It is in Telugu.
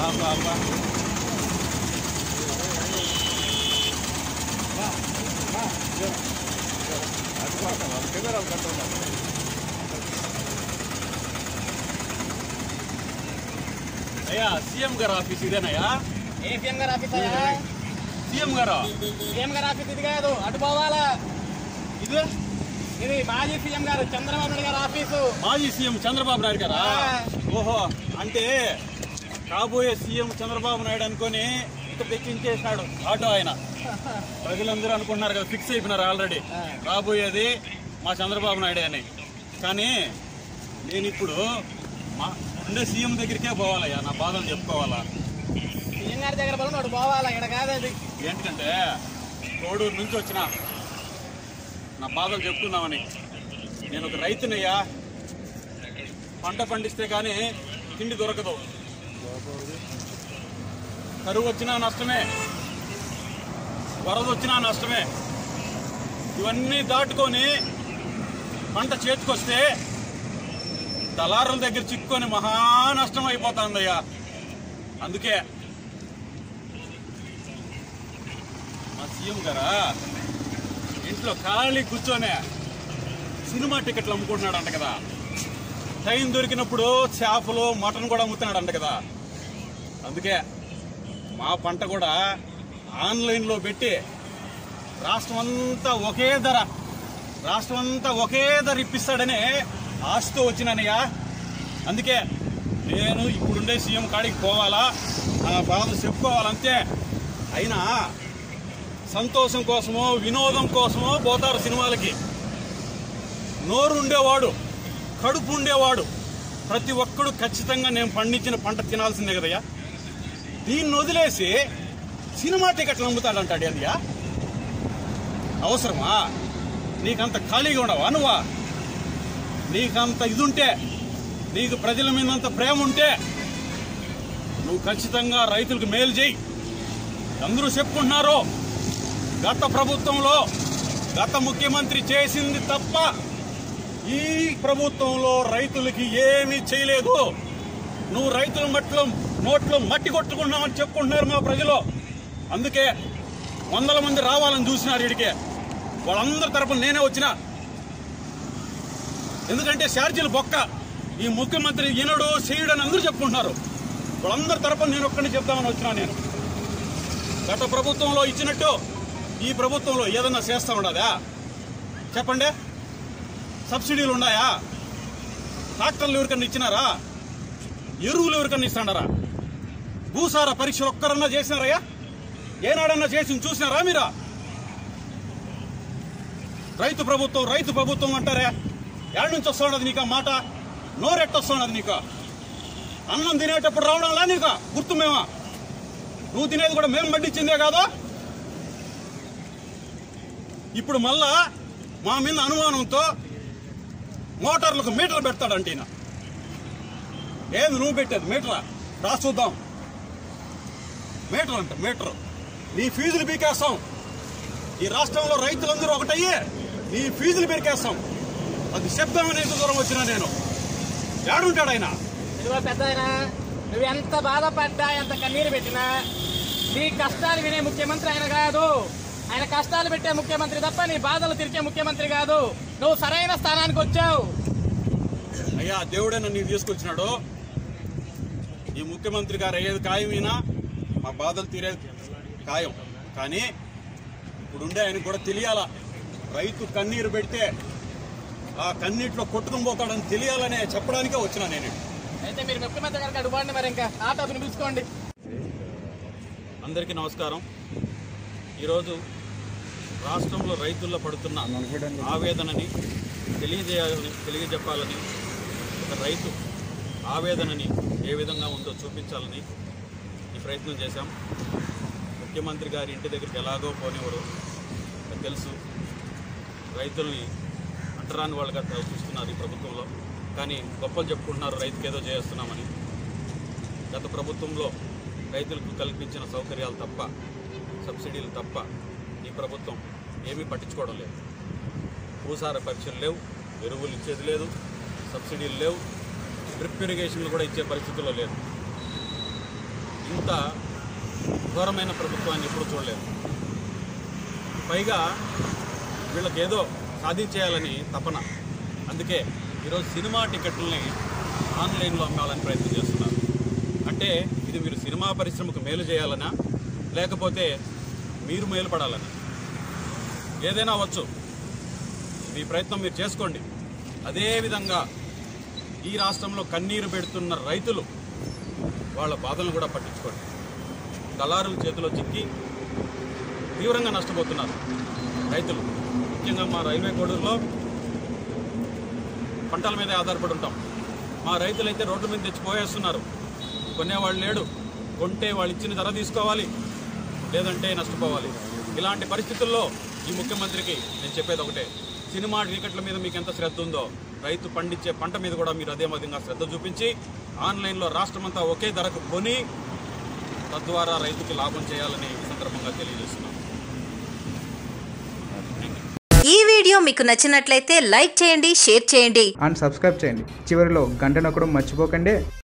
అబ్బా అబ్బా అయ్యా సీఎం గారు ఆఫీస్ ఇదేనయ్యా ఏ సీఎం గారు ఆఫీస్ అయ్యా సీఎం గారు సీఎం గారు ఆఫీస్ ఇది కాదు అటు పోవాలా ఇది ఇది మాజీ సీఎం గారు చంద్రబాబు నాయుడు గారు ఆఫీసు మాజీ సీఎం చంద్రబాబు నాయుడు గారా ఆ. ఓహో అంటే కాబోయే సీఎం చంద్రబాబు నాయుడు అనుకొని ఇక తెచ్చించేశాడు ఆటో ఆయన ప్రజలందరూ అనుకుంటున్నారు కదా ఫిక్స్ అయిపోయినారు ఆల్రెడీ ఆ. రాబోయేది మా చంద్రబాబు నాయుడే అని కానీ నేను ఇప్పుడు మా ఉండే సీఎం దగ్గరికే పోవాలయ్యా నా బాధలు చెప్పుకోవాలా సీఎం గారి దగ్గర బలం అటు పోవాలా ఇక్కడ కాదు అది ఏంటంటే కోడూరు నుంచి వచ్చిన నా బాధలు చెప్తున్నామని నేను ఒక రైతునయ్యా పంట పండిస్తే కానీ తిండి దొరకదు కరువు వచ్చినా నష్టమే వరద వచ్చినా నష్టమే ఇవన్నీ దాటుకొని పంట చేతికొస్తే దళారుల దగ్గర చిక్కుకొని మహా నష్టం అయిపోతుందయ్యా అందుకే మా సీఎం గారా ఇంట్లో ఖాళీ కూర్చొనే సినిమా టికెట్లు అమ్ముకుంటున్నాడు అంట కదా టైం దొరికినప్పుడు చేపలు మటన్ కూడా అమ్ముతున్నాడు అంట కదా అందుకే మా పంట కూడా ఆన్లైన్లో పెట్టి రాష్ట్రం అంతా ఒకే ధర రాష్ట్రం అంతా ఒకే ధర ఇప్పిస్తాడని ఆశతో వచ్చినానయ్యా అందుకే నేను ఇప్పుడుండే సీఎం కాడికి పోవాలా నా బాధ చెప్పుకోవాలంతే అయినా సంతోషం కోసమో వినోదం కోసమో పోతారు సినిమాలకి నోరు ఉండేవాడు కడుపు ఉండేవాడు ప్రతి ఒక్కడు ఖచ్చితంగా నేను పండించిన పంట తినాల్సిందే కదయ్యా దీన్ని వదిలేసి సినిమా టికెట్లు అమ్ముతాడంటాడు అదియా అవసరమా నీకంత ఖాళీగా ఉండవా నువ్వా నీకంత ఇదుంటే నీకు ప్రజల మీద అంత ప్రేమ ఉంటే నువ్వు ఖచ్చితంగా రైతులకు మేలు చేయి అందరూ చెప్పుకుంటున్నారు గత ప్రభుత్వంలో గత ముఖ్యమంత్రి చేసింది తప్ప ఈ ప్రభుత్వంలో రైతులకి ఏమీ చేయలేదు నువ్వు రైతుల మట్లో నోట్లో మట్టి కొట్టుకున్నావని చెప్పుకుంటున్నారు మా ప్రజలు అందుకే వందల మంది రావాలని చూసినారు ఇడికే వాళ్ళందరి తరపున నేనే వచ్చినా ఎందుకంటే ఛార్జీలు బొక్క ఈ ముఖ్యమంత్రి ఈనడు చేయడు అని అందరూ చెప్పుకుంటున్నారు వాళ్ళందరి తరపున నేను ఒక్కడిని చెప్తామని వచ్చినా నేను గత ప్రభుత్వంలో ఇచ్చినట్టు ఈ ప్రభుత్వంలో ఏదన్నా చేస్తా ఉండదా చెప్పండి సబ్సిడీలు ఉన్నాయా ట్రాక్టర్లు ఎవరికన్నా ఇచ్చినారా ఎరువులు ఎవరికన్నా ఇస్తాడారా భూసార పరీక్షలు ఒక్కరన్నా చేసినారయ్యా ఏనాడన్నా చేసి చూసినారా మీరా రైతు ప్రభుత్వం రైతు ప్రభుత్వం అంటారే ఎక్కడి నుంచి వస్తున్నది నీకు ఆ మాట నోరెట్టొస్తున్నది నీకు అన్నం తినేటప్పుడు రావడంలా నీకు గుర్తు మేమా నువ్వు తినేది కూడా మేము పండించిందే కాదా ఇప్పుడు మళ్ళా మా మీద అనుమానంతో మోటార్లకు మీటర్ పెడతాడంట ఈయన ఏంది నువ్వు పెట్టేది మీటరా రా చూద్దాం మీటర్ అంట మీటర్ నీ ఫీజులు పీకేస్తాం ఈ రాష్ట్రంలో రైతులందరూ ఒకటయ్యి నీ ఫీజులు పీకేస్తాం అది శబ్దం అనేది దూరం వచ్చినా నేను ఏడుంటాడు ఆయన ఇదిగో పెద్ద నువ్వు ఎంత బాధపడ్డా ఎంత కన్నీరు పెట్టినా నీ కష్టాలు వినే ముఖ్యమంత్రి ఆయన కాదు ఆయన కష్టాలు పెట్టే ముఖ్యమంత్రి తప్ప నీ బాధలు తీర్చే ముఖ్యమంత్రి కాదు నువ్వు సరైన స్థానానికి వచ్చావు అయ్యా దేవుడే నన్ను తీసుకొచ్చినాడు ఈ ముఖ్యమంత్రి గారు అయ్యేది ఖాయమైనా మా బాధలు తీరేది ఖాయం కానీ ఇప్పుడుండే ఆయన కూడా తెలియాలా రైతు కన్నీరు పెడితే ఆ కన్నీటిలో కొట్టుకుని పోతాడని తెలియాలనే చెప్పడానికే వచ్చినా నేను అయితే మీరు ముఖ్యమంత్రి గారికి అడుగుకోండి మరి ఇంకా ఆటోని పిలుచుకోండి అందరికీ నమస్కారం ఈరోజు రాష్ట్రంలో రైతుల్లో పడుతున్న ఆవేదనని తెలియజేయాలని తెలియజెప్పాలని ఒక రైతు ఆవేదనని ఏ విధంగా ఉందో చూపించాలని ఈ ప్రయత్నం చేశాం ముఖ్యమంత్రి గారి ఇంటి దగ్గరికి ఎలాగో పోనివ్వరు నాకు తెలుసు రైతుల్ని అంటరాని వాళ్ళగా చూస్తున్నారు ఈ ప్రభుత్వంలో కానీ గొప్పలు చెప్పుకుంటున్నారు రైతుకి ఏదో చేస్తున్నామని గత ప్రభుత్వంలో రైతులకు కల్పించిన సౌకర్యాలు తప్ప సబ్సిడీలు తప్ప ఈ ప్రభుత్వం ఏమీ పట్టించుకోవడం లేదు భూసార పరీక్షలు లేవు ఎరువులు ఇచ్చేది లేదు సబ్సిడీలు లేవు డ్రిప్ ఇరిగేషన్లు కూడా ఇచ్చే పరిస్థితుల్లో లేదు ఇంత ఘోరమైన ప్రభుత్వాన్ని ఎప్పుడు చూడలేదు పైగా వీళ్ళకి ఏదో సాధించేయాలని తపన అందుకే ఈరోజు సినిమా టికెట్లని ఆన్లైన్లో అమ్మాలని ప్రయత్నం చేస్తున్నారు అంటే ఇది మీరు సినిమా పరిశ్రమకు మేలు చేయాలనా లేకపోతే మీరు మేలు పడాలనా ఏదైనా అవ్వచ్చు మీ ప్రయత్నం మీరు చేసుకోండి అదేవిధంగా ఈ రాష్ట్రంలో కన్నీరు పెడుతున్న రైతులు వాళ్ళ బాధలను కూడా పట్టించుకోండి దళారుల చేతిలో చిక్కి తీవ్రంగా నష్టపోతున్నారు రైతులు ముఖ్యంగా మా రైల్వే కోడూరులో పంటల మీదే ఆధారపడి ఉంటాం మా రైతులైతే రోడ్ల మీద తెచ్చి పోయేస్తున్నారు కొనేవాళ్ళు లేడు కొంటే వాళ్ళు ఇచ్చిన ధర తీసుకోవాలి లేదంటే నష్టపోవాలి ఇలాంటి పరిస్థితుల్లో ఈ ముఖ్యమంత్రికి నేను చెప్పేది ఒకటే సినిమా టికెట్ల మీద మీకు ఎంత శ్రద్ధ ఉందో రైతు పండించే పంట మీద కూడా మీరు అదే విధంగా శ్రద్ధ చూపించి ఆన్లైన్లో రాష్ట్రమంతా ఒకే ధరకు కొని తద్వారా రైతుకి లాభం చేయాలని ఈ సందర్భంగా తెలియజేస్తున్నాను ఈ వీడియో మీకు నచ్చినట్లయితే లైక్ చేయండి షేర్ చేయండి అండ్ సబ్స్క్రైబ్ చేయండి చివరిలో గంట నొక్కడం మర్చిపోకండి